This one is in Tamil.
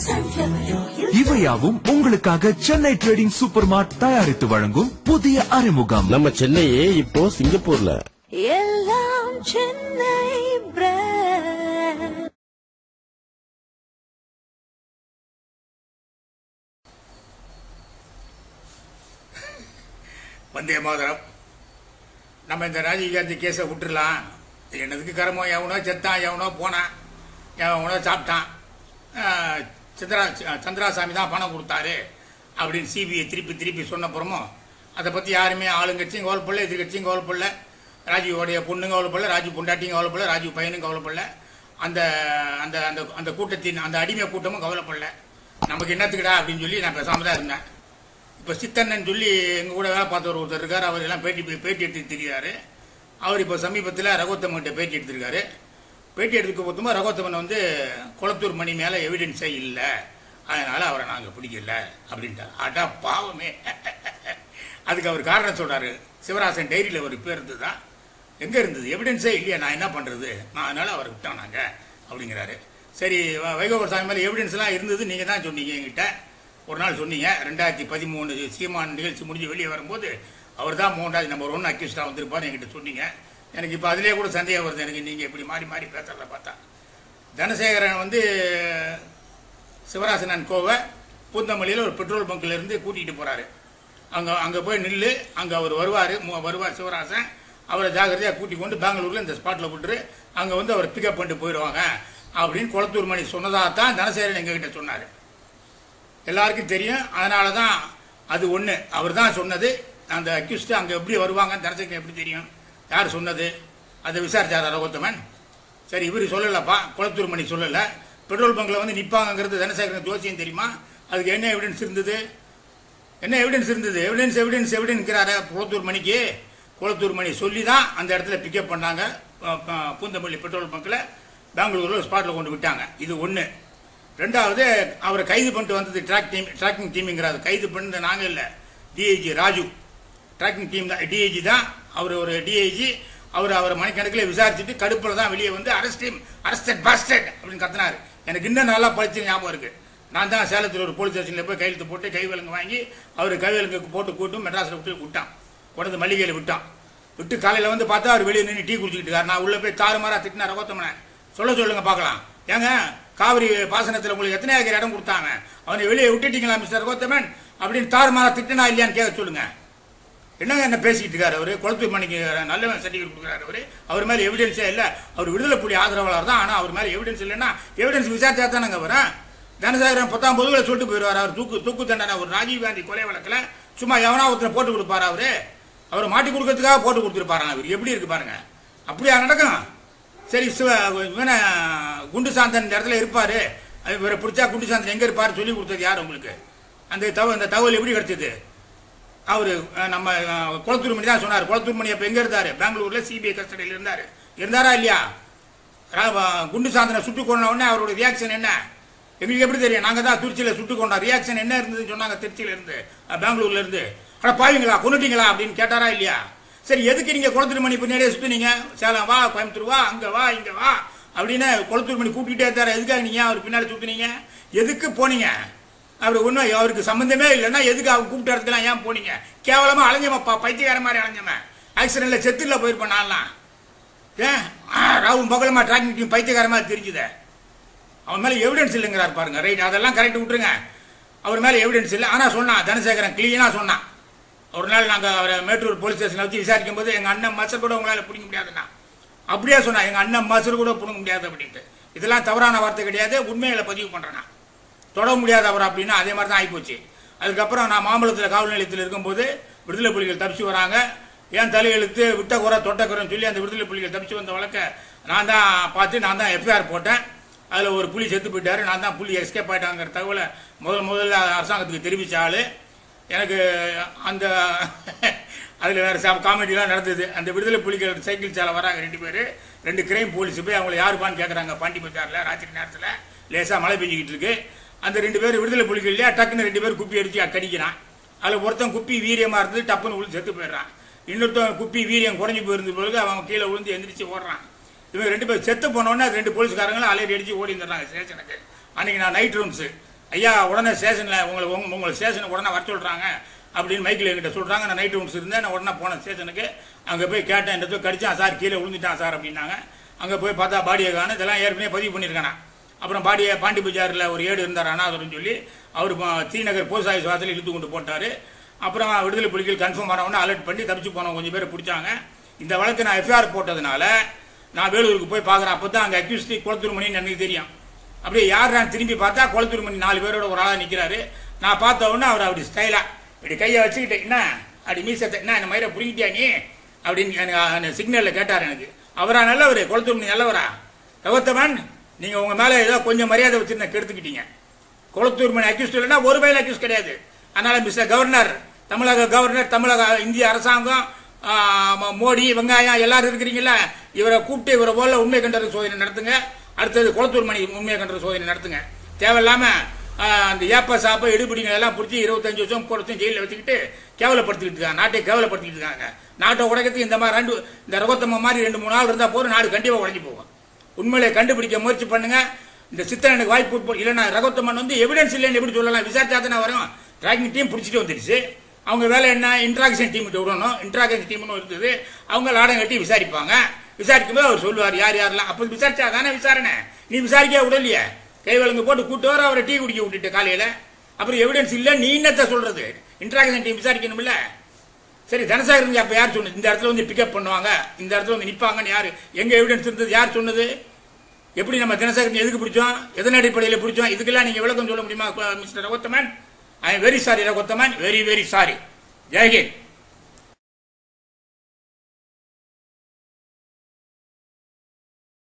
sunflower oil. இவையாவும் உங்களுக்காக சென்னை ட்ரேடிங் சூப்பர் மார்ட் தயாரித்து வழங்கும் புதிய அறிமுகம் நம்ம சென்னையே இப்போ சிங்கப்பூர்ல எல்லாம் சென்னை brand. வந்தே மாதரம் நம்ம இந்த ராஜீவ்காந்தி கேஸை விட்டுறலாம் என்னதுக்கு கரமோ எவனோ செத்தான் எவனோ போனான் எவனோ சாப்பிட்டான் ஆஹ், சித்ரா சந்திராசாமி தான் பணம் கொடுத்தாரு அப்படின்னு சிபிஐ திருப்பி திருப்பி சொன்னப்புறமும் அதை பற்றி யாருமே ஆளுங்கட்சியும் கவலைப்படல எதிர்கட்சியும் கவலைப்படல ராஜீவோடைய பொண்ணுங்க கவலைப்படல ராஜீவ் பொண்டாட்டியும் கவலைப்படல ராஜீவ் பையனும் கவலைப்படல அந்த அந்த அந்த அந்த கூட்டத்தின் அந்த அடிமை கூட்டமும் கவலைப்படல நமக்கு என்னத்துக்குடா அப்படின்னு சொல்லி நான் பேசாம தான் இருந்தேன் இப்போ சித்தண்ணன் சொல்லி எங்கள் கூட வேலை பார்த்தவர் ஒருத்தர் இருக்கார் அவர் எல்லாம் பேட்டி பேட்டி எடுத்து தெரியாரு அவர் இப்போ சமீபத்தில் ரகோத்தமன்கிட்ட பேட்டி எடுத்திருக்காரு பேட்டி எடுத்துக்க போதுமா ரகோத்தமன் வந்து குளத்தூர் மணி மேலே எவிடன்ஸே இல்லை அதனால அவரை நாங்கள் பிடிக்கல அப்படின்ட்டார் அடா பாவமே அதுக்கு அவர் காரணம் சொல்றாரு சிவராசன் டைரியில் ஒரு பேர் இருந்ததா எங்கே இருந்தது எவிடன்ஸே இல்லையா நான் என்ன பண்ணுறது நான் அதனால அவரை விட்டோம் நாங்கள் அப்படிங்கிறாரு சரி வ- வைகோபர் சாமி மேலே எவிடன்ஸ்லாம் இருந்தது நீங்கள் தான் சொன்னீங்க என்கிட்ட ஒரு நாள் சொன்னீங்க ரெண்டாயிரத்தி பதிமூணு சீமான் நிகழ்ச்சி முடிஞ்சு வெளியே வரும்போது அவர் தான் மூன்றாவது நம்பர் ஒன்று அக்யூஸ்டாக வந்திருப்பார் என்கிட்ட சொன்னீங்க எனக்கு இப்போ அதிலே கூட சந்தேகம் வருது எனக்கு நீங்கள் இப்படி மாறி மாறி பேசுறத பார்த்தா தனசேகரன் வந்து சிவராசனன் கோவை பூந்தமல்லியில் ஒரு பெட்ரோல் பங்க்ல இருந்து கூட்டிகிட்டு போகிறாரு அங்கே அங்கே போய் நில்லு அங்கே அவர் வருவார் வருவார் சிவராசன் அவரை ஜாகிரதையாக கூட்டி கொண்டு பெங்களூரில் இந்த ஸ்பாட்டில் விட்டுரு அங்கே வந்து அவரை பிக்கப் பண்ணிட்டு போயிடுவாங்க அப்படின்னு குளத்தூர் மணி சொன்னதாக தான் தனசேகரன் எங்ககிட்ட சொன்னார் எல்லாருக்கும் தெரியும் அதனால தான் அது ஒன்று அவர் தான் சொன்னது அந்த அக்யூஸ்டு அங்கே எப்படி வருவாங்க தனசேகரன் எப்படி தெரியும் யார் சொன்னது அதை விசாரிச்சாரா ரகோத்தமன் சரி இவர் சொல்லலப்பா குளத்தூர் மணி சொல்லலை பெட்ரோல் பங்க்ல வந்து நிற்பாங்கங்கிறது தனசேகரன் ஜோசியம் தெரியுமா அதுக்கு என்ன எவிடன்ஸ் இருந்தது என்ன எவிடன்ஸ் இருந்தது எவிடன்ஸ் எவிடன்ஸ் எவிடன்ஸ்கிறாரு குளத்தூர் மணிக்கு குளத்தூர் மணி சொல்லி தான் அந்த இடத்துல பிக்கப் பண்ணாங்க அஹ், அஹ், பூந்தமல்லி பெட்ரோல் பங்க்கில் பெங்களூரில் ஸ்பாட்டில் கொண்டு விட்டாங்க இது ஒன்று ரெண்டாவது அவரை கைது பண்ணிட்டு வந்தது ட்ராக் டீம் ட்ராக்கிங் டீமுங்கிறாரு கைது பண்ணது நாங்கள் இல்லை டிஐஜி ராஜு ட்ராக்கிங் டீம் தான் டிஐஜி தான் அவர் ஒரு டிஐஜி அவர் அவரை மணிக்கணக்கில் விசாரிச்சுட்டு கடுப்பில் தான் வெளியே வந்து அரெஸ்ட் டீம் அரெஸ்டட் பாஸ்டட் அப்படின்னு கத்தினாரு எனக்கு இன்னும் நல்லா படிச்சு ஞாபகம் இருக்கு நான் தான் சேலத்தில் ஒரு போலீஸ் ஸ்டேஷனில் போய் கையெழுத்து போட்டு கை விலங்கு வாங்கி அவர் கை விலங்குக்கு போட்டு கூட்டும் மெட்ராஸில் விட்டு விட்டான் கொண்டு மல்லிகையில் விட்டான் விட்டு காலையில் வந்து பார்த்தா அவர் வெளியே நின்று டீ குடிச்சிக்கிட்டு இருக்காரு நான் உள்ளே போய் தாறுமாறா திட்டினா ரகோத்தமனை சொல்ல சொல்லுங்க பார்க்கலாம் ஏங்க காவிரி பாசனத்தில் உங்களுக்கு எத்தனை ஏக்கர் இடம் கொடுத்தாங்க அவனை வெளியே விட்டுட்டீங்களா மிஸ்டர் ரகோத்தமன் அப்படின்னு தாறுமாறா திட்டினா இல்லையான்னு கேட்க சொல்லுங்க என்னங்க என்ன பேசிக்கிட்டு இருக்காரு அவரு குளத்தூர் மணிக்கு நல்லவன் சர்டிஃபிகேட் கொடுக்குறாரு அவரு அவர் மேல எவிடன்ஸே இல்லை அவர் விடுதலை புலி ஆதரவாளர் தான் ஆனால் அவர் மேல எவிடன்ஸ் இல்லைன்னா எவிடன்ஸ் விசாரிச்சா தானங்க வரேன் தனசாகரன் பத்தாம் பொதுகளை சொல்லிட்டு போயிடுவார் அவர் தூக்கு தூக்கு தண்டனை ஒரு ராஜீவ் காந்தி கொலை வழக்கில் சும்மா எவனா ஒருத்தனை போட்டு கொடுப்பாரு அவரு அவர் மாட்டி கொடுக்கறதுக்காக போட்டு கொடுத்துருப்பாராங்க அவர் எப்படி இருக்கு பாருங்க அப்படியா நடக்கும் சரி சிவ இவன குண்டு சாந்தன் இந்த இடத்துல இருப்பாரு அது இவரை பிடிச்சா குண்டு சாந்தன் எங்க இருப்பாரு சொல்லி கொடுத்தது யார் உங்களுக்கு அந்த தகவல் அந்த தகவல் எப்படி கிடைச்சது அவர் நம்ம அஹ், குளத்தூர் மணி தான் சொன்னார் குளத்தூர் மணி அப்போ எங்கே இருந்தார் பெங்களூரில் சிபிஐ கஸ்டடியில் இருந்தார் இருந்தாரா இல்லையா ரா- வ- குண்டு சாந்தனை சுட்டு கொண்ட உடனே அவரோட ரியாக்ஷன் என்ன எங்களுக்கு எப்படி தெரியும் நாங்கள் தான் திருச்சியில் சுட்டு கொண்டோம் ரியாக்ஷன் என்ன இருந்ததுன்னு சொன்னாங்க திருச்சியில இருந்து அஹ், பெங்களூர்ல இருந்து அட பாவீங்களா கொண்டுட்டீங்களா அப்படின்னு கேட்டாரா இல்லையா சரி எதுக்கு நீங்கள் குளத்தூர் மணி பின்னாடியே சுற்றுனீங்க சேலம் வா கோயம்புத்தூர் வா அங்கே வா இங்கே வா அப்படின்னு குளத்தூர் மணி கூப்பிட்டுட்டே இருந்தார் எதுக்காக நீங்கள் அவர் பின்னாடி சுற்றுனீங்க எதுக்கு போனீங்க அவர் ஒன்றும் அவருக்கு சம்மந்தமே இல்லைன்னா எதுக்கு அவங்க கூப்பிட்ட இடத்துலாம் ஏன் போனீங்க கேவலமா அலைஞ்சமப்பா பைத்தியக்கார மாதிரி அலைஞ்சவன் ஆக்சிடென்ட்ல செத்துல போயிருப்பேன் நான்லாம் ஏன் ஆ, ராவும் பகலமா டிராக்கிங் டீம் பைத்தியக்கார மாதிரி தெரிஞ்சுதே அவன் மேல எவிடன்ஸ் இல்லைங்கிறார் பாருங்க ரைட் அதெல்லாம் கரெக்ட் விட்டுருங்க அவர் மேல எவிடன்ஸ் இல்லை ஆனா சொன்னான் தனசேகரன் கிளீனா சொன்னான் ஒரு நாள் நாங்க அவரை மேட்டூர் போலீஸ் ஸ்டேஷன்ல வச்சு விசாரிக்கும் போது எங்க அண்ணன் மசர் கூட உங்களால பிடிக்க முடியாதுன்னா அப்படியே சொன்னா எங்க அண்ணன் மசர் கூட பிடிக்க முடியாது அப்படின்ட்டு இதெல்லாம் தவறான வார்த்தை கிடையாது உண்மைகளை பதிவு பண்றேன் நான் தொட முடியாத அவர் அப்படின்னா அதே மாதிரி தான் ஆகிப்போச்சு அதுக்கப்புறம் நான் மாம்பழத்தில் காவல் நிலையத்தில் இருக்கும்போது விடுதலை புலிகள் தப்பிச்சு வராங்க ஏன் தலையெழுத்து விட்ட குறை தொட்ட குறைன்னு சொல்லி அந்த விடுதலை புலிகள் தப்பிச்சு வந்த வழக்க நான் தான் பார்த்து நான் தான் எஃப்ஐஆர் போட்டேன் அதில் ஒரு புலி செத்து போயிட்டாரு நான் தான் புலி எஸ்கேப் ஆயிட்டாங்கிற தகவலை முதல் முதல்ல அரசாங்கத்துக்கு தெரிவித்த ஆள் எனக்கு அந்த அதில் வேறு சா காமெடிலாம் நடந்தது அந்த விடுதலை புலிகள் சைக்கிள் சாலை வராங்க ரெண்டு பேர் ரெண்டு கிரைம் போலீஸ் போய் அவங்கள யாருப்பான்னு கேட்குறாங்க பாண்டி பஜாரில் ராத்திரி நேரத்தில் லேசாக மழை பெஞ்சிக்கிட்டு இருக்கு அந்த ரெண்டு பேர் விடுதலை புலிகள் இல்லையா டக்குன்னு ரெண்டு பேர் குப்பி அடிச்சு கடிக்கிறான் அதில் ஒருத்தன் குப்பி வீரியமாக இருந்தது டப்புன்னு விழுந்து செத்து போயிடுறான் இன்னொருத்தன் குப்பி வீரியம் குறைஞ்சி போயிருந்த பிறகு அவன் கீழே விழுந்து எந்திரிச்சு ஓடுறான் இவங்க ரெண்டு பேர் செத்து போனோடனே ரெண்டு போலீஸ்காரங்களும் அலையடி அடிச்சு ஓடி வந்துடுறாங்க ஸ்டேஷனுக்கு அன்னைக்கு நான் நைட் ரூம்ஸு ஐயா உடனே ஸ்டேஷனில் உங்களுக்கு உங்க உங்களை ஸ்டேஷனுக்கு உடனே வர சொல்கிறாங்க அப்படின்னு மைக்கில் என்கிட்ட சொல்கிறாங்க நான் நைட்டு ஒன்ஸ் இருந்தேன் நான் உடனே போனேன் ஸ்டேஷனுக்கு அங்கே போய் கேட்டேன் இந்த இடத்துல கடிச்சான் சார் கீழே விழுந்துட்டான் சார் அப்படின்னாங்க அங்கே போய் பார்த்தா பாடியை காணும் இதெல்லாம் ஏற்கனவே பதிவு பண்ணியிருக்கானா அப்புறம் பாடியை பாண்டி பஜாரில் ஒரு ஏடு இருந்தார் அனாதர்னு சொல்லி அவர் தீநகர் போஸ்ட் ஆஃபீஸ் வாசலில் இழுத்து கொண்டு போட்டார் அப்புறம் விடுதலை புலிகள் கன்ஃபார்ம் ஆனவொன்னே அலர்ட் பண்ணி தப்பிச்சு போனவங்க கொஞ்சம் பேரை பிடிச்சாங்க இந்த வழக்கு நான் எஃப்ஐஆர் போட்டதுனால நான் வேலூருக்கு போய் பார்க்குறேன் அப்போ தான் அங்கே அக்யூஸ்டி குளத்தூர் மணின்னு எனக்கு தெரியும் அப்படியே யார் நான் திரும்பி பார்த்தா குளத்தூர் மணி நாலு பேரோட ஒரு ஆளாக நிற்கிறாரு நான் பார்த்த உடனே அவர் அப்படி ஸ்டைலாக இப்படி கையை வச்சுக்கிட்டு என்ன அப்படி மீசத்தை என்ன இந்த மாதிரி புரிஞ்சிட்டியா நீ அப்படின்னு எனக்கு சிக்னலில் கேட்டார் எனக்கு அவரா நல்லவர் குளத்தூர் மணி நல்லவரா ரகத்தமன் நீங்கள் உங்கள் மேலே ஏதோ கொஞ்சம் மரியாதை வச்சுருந்த கெடுத்துக்கிட்டீங்க குளத்தூர் மணி அக்யூஸ்ட் இல்லைன்னா ஒரு பயில் அக்யூஸ் கிடையாது அதனால மிஸ்டர் கவர்னர் தமிழக கவர்னர் தமிழக இந்திய அரசாங்கம் ஆ, ம- மோடி வெங்காயம் எல்லாரும் இருக்கிறீங்களா இவரை கூப்பிட்டு இவரை போல உண்மை கண்டற சோதனை நடத்துங்க அடுத்தது குளத்தூர் மணி உண்மை கண்டற சோதனை நடத்துங்க தேவையில்லாம ஆ, அந்த ஏப்ப சாப்ப எடுபிடிங்களை எல்லாம் பிடிச்சி இருபத்தஞ்சு வருஷம் முப்பது வருஷம் ஜெயிலில் வச்சுக்கிட்டு கேவலப்படுத்திக்கிட்டு இருக்காங்க நாட்டை கேவலப்படுத்திக்கிட்டு இருக்காங்க நாட்டை உடைக்கிறதுக்கு இந்த மாதிரி ரெண்டு இந்த ரகோத்தம மாதிரி ரெண்டு மூணு நாள் இருந்தால் போதும் நாடு கண்டிப்பாக உடைஞ்சு போகும் உண்மையிலே கண்டுபிடிக்க முயற்சி பண்ணுங்க இந்த சித்தன் எனக்கு வாய்ப்பு கொடுப்போம். இல்லைன்னா ரகோத்தமன் வந்து எவிடன்ஸ் இல்லைன்னு எப்படி சொல்லலாம் விசாரிச்சா தானே வரும் ட்ராக்கிங் டீம் பிடிச்சிட்டு வந்துருச்சு அவங்க வேலை என்ன இன்ட்ராக்ஷன் டீம் விடணும் இன்ட்ராக்ஷன் டீம்னு இருந்தது அவங்க லாடம் கட்டி விசாரிப்பாங்க விசாரிக்கும் போது அவர் சொல்லுவார் யார் யாரெல்லாம் அப்போ விசாரிச்சா தானே விசாரணை நீ விசாரிக்க விடலையே கை வழங்கு போட்டு கூட்டு வர அவரை டீ குடிக்க விட்டுட்டு காலையில அப்புறம் எவிடன்ஸ் இல்லை நீ என்னத்த சொல்றது இன்ட்ராக்ஷன் டீம் விசாரிக்கணும்ல சரி தனசாகர் அப்ப யார் சொன்னது இந்த இடத்துல வந்து பிக்கப் பண்ணுவாங்க இந்த இடத்துல வந்து நிப்பாங்கன்னு யாரு எங்க எவிடன்ஸ் இருந்தது யார் சொன்னது எப்படி நம்ம தினசரி எதுக்கு பிடிச்சோம் எதன் அடிப்படையில் பிடிச்சோம் இதுக்கெல்லாம் நீங்க விளக்கம் சொல்ல முடியுமா mister Raghothaman I am very sorry Raghothaman very very sorry Jai Hind